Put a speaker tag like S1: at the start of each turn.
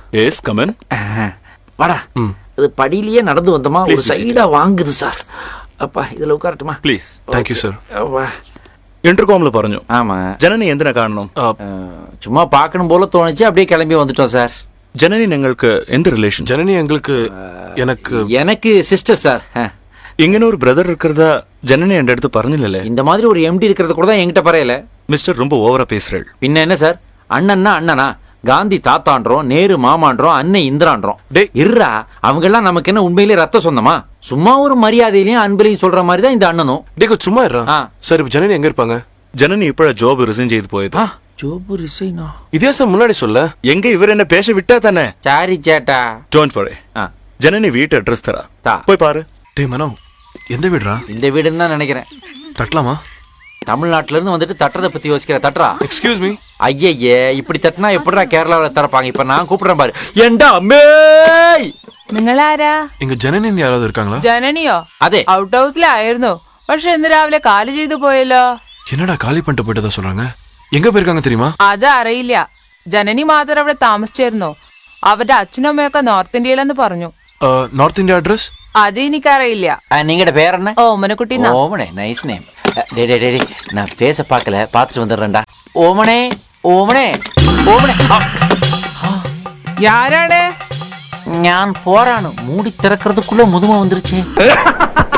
S1: S come on
S2: வாடா இது படியிலேயே நடந்து வந்தோமா ஒரு
S1: Please, please.
S2: சைடா வாங்குது சார் அப்பா இதுல உட்காரட்டுமா
S1: പ്ലീസ്
S3: താങ്ക് യു സർ
S2: வா
S1: ഇന്റർകോമിൽ പറഞ്ഞു
S2: ஆமா
S1: ജനനി എന്തിനാ കാണണം
S2: அஹ், சும்மா பார்க்கணும் போல தோணுச்சு அப்படியே கிளம்பி வந்துட்டோம் சார்
S1: ജനനി നിങ്ങൾക്ക് എന്ത് റിലേഷൻ
S3: ஜனனி எங்களுக்கு எனக்கு
S2: எனக்கு சிஸ்டர் சார் அஹ்,
S1: ഇങ്ങനെ ഒരു ബ്രദർ இருக்கிறதா ஜனனி என் அடுத்து പറഞ്ഞില്ലല്ലേ
S2: இந்த மாதிரி ஒரு எம்டி இருக்கிறது கூட தான் என்கிட்ட பரையல
S1: மிஸ்டர் ரொம்ப ஓவரா பேசுறேள்
S2: பின்ன என்ன சார் அண்ணன்னா அண்ணனா காந்தி தாத்தான்றோம் நேரு மாமான்றோம் அண்ணன் இந்திரான்றோம்
S3: டேய்.
S2: இருறா அவங்கெல்லாம் நமக்கு என்ன உண்மையிலே ரத்த சொந்தமா சும்மா ஒரு மரியாதையிலையும் அன்பையும் சொல்ற மாதிரி தான் இந்த அண்ணனும்
S3: டேய் கொஞ்சம் சும்மா இருடா
S2: ஆ.
S3: சார் இப்போ ஜனனி எங்க இருப்பாங்க
S1: ஜனனி இப்பழ ஜாப் ரிசைன் செய்து போயது
S2: ஆ, ஜோபு ரிசைனா
S3: இதே சார் முன்னாடி சொல்ல
S1: எங்க இவர் என்ன பேச விட்டா தானே
S2: சாரி சேட்டா
S1: டோன்ட் வரி
S2: ஆ,
S1: ஜனனி வீட்டு அட்ரஸ் தரா
S2: தா.
S1: போய் பாரு
S3: டேய் மனோ எந்த வீடுடா
S2: இந்த வீடுன்னு தான் நினைக்கிறேன்
S3: தட்டலாமா
S2: தமிழ்நாட்டுல இருந்து வந்துட்டு தட்டுறதை பத்தி யோசிக்கிற தட்டுறா
S3: எக்ஸ்கியூஸ் மீ
S2: ஐயையே இப்படி தட்டினா எப்படிடா கேரளாவில் திறப்பாங்க இப்ப நான் கூப்பிடுறேன் பாரு ஏண்டா அம்மே
S4: നിങ്ങളാരാ
S3: இங்க ஜனனின்னு யாராவது இருக்காங்களா
S4: ജനനിയോ
S2: അതെ.
S4: ഔട്ട് ഹൗസിലായിരുന്നു പക്ഷെ ഇന്ന് രാവിലെ കാല് ചെയ്തു പോയല്ലോ
S3: என்னடா காலி பண்ணிட்டு போயிட்டதா சொல்றாங்க எங்க போயிருக்காங்க தெரியுமா
S4: അത് അറിയില്ല ജനനി മാത്രം അവിടെ താമസിച്ചിരുന്നു അവരുടെ അച്ഛനും അമ്മയൊക്കെ നോർത്ത് ഇന്ത്യയിലെന്ന് പറഞ്ഞു
S3: நார்த் இந்தியா அட்ரஸ்
S4: അത് എനിക്കറിയില്ല
S2: நீங்கட பேர் என்ன
S4: ഓമനക്കുട്ടി ന്നാ.
S2: ஓமனே நைஸ் நேம் டே டே டே டே, நான் ஃபேஸ பார்க்கல பார்த்துட்டு வந்துடுறேன்டா ஓமனே ஓமனே ஓமனே ஆ,
S4: ആരാണ്
S2: ഞാൻ പോരാണ് മൂടി തിറக்கிறதுக்குள்ள முதுமை வந்துருச்சு